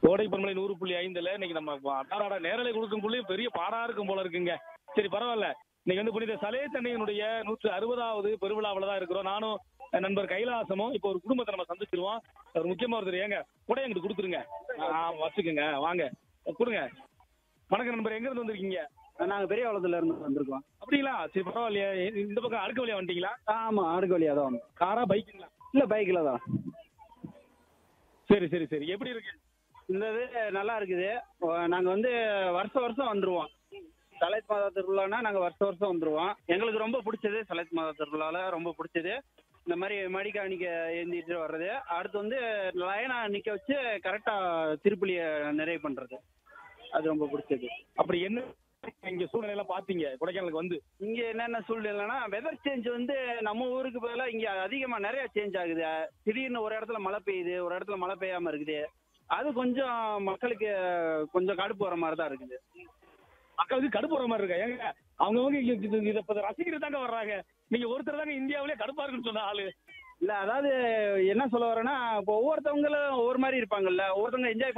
கோடை பன்மலை நூறு புள்ளி ஐந்துல இன்னைக்கு நம்ம அடாராட நேரலை கொடுக்கும்போது பெரிய பாடா இருக்கும் போல இருக்குங்க சரி பரவாயில்ல இன்னைக்கு வந்து புனித சலே தண்ணியினுடைய நூற்று அறுபதாவது பெருவிழாவில் தான் இருக்கிறோம் நானும் என் நண்பர் கைலாசமும் இப்போ ஒரு குடும்பத்தை நம்ம சந்திச்சிருவோம் ஒரு முக்கியமா ஒருத்தர் ஏங்க கூட எங்கிட்டு கொடுத்துருங்க ஆ வச்சுக்கோங்க வாங்க கொடுங்க வணக்கம் நண்பர் எங்க இருந்து வந்திருக்கீங்க நாங்க பெரிய வளத்துல இருந்து வந்திருக்கோம் அப்படிங்களா சரி பரவாயில்லையே இந்த பக்கம் அடுக்க வழியா வந்துட்டீங்களா ஆமா அடுக்கு வழியா தான் வந்தோம் காரா பைக்குங்களா இல்ல பைக்ல தான் சரி சரி சரி எப்படி இருக்கு இந்த இது நல்லா இருக்குது ஓ- நாங்க வந்து வருஷம் வருஷம் வந்துருவோம் சலைத் மாதா திருவிழானா நாங்க வருஷம் வருஷம் வந்துருவோம் எங்களுக்கு ரொம்ப பிடிச்சது சலைத் மாதா திருவிழால ரொம்ப பிடிச்சது இந்த மாதிரி மடிக்காணிக்க ஏந்திட்டு வர்றது அடுத்து வந்து லைனா நிக்க வச்சு கரெக்டா திருப்பலிய நிறைவு பண்றது அது ரொம்ப பிடிச்சது அப்படி என்ன இங்க சூழ்நிலை எல்லாம் பாத்தீங்க கொடைக்கானலுக்கு வந்து இங்க என்னென்ன சூழ்நிலைனா வெதர் சேஞ்ச் வந்து நம்ம ஊருக்கு பதிலாக இங்க அதிகமா நிறைய சேஞ்ச் ஆகுது திடீர்னு ஒரு இடத்துல மழை பெய்யுது ஒரு இடத்துல மழை பெய்யாம இருக்குது அது கொஞ்சம் மக்களுக்கு கொஞ்சம் கடுப்பு வர மாதிரி தான் இருக்குது மக்களுக்கு கடுப்பு வர மாதிரி இருக்கா ஏங்க அவங்கவங்க இங்க இது- இதை இப்ப ரசிக்கிறது தாங்க வர்றாங்க நீங்க ஒருத்தர் தாங்க இந்தியாவிலே கடுப்பா இருக்குன்னு சொன்ன ஆளு இல்ல அதாவது என்ன சொல்ல வரேன்னா இப்போ ஒவ்வொருத்தவங்களும் ஒவ்வொரு மாதிரி இருப்பாங்கல்ல ஒவ்வொருத்தவங்க என்ஜாய்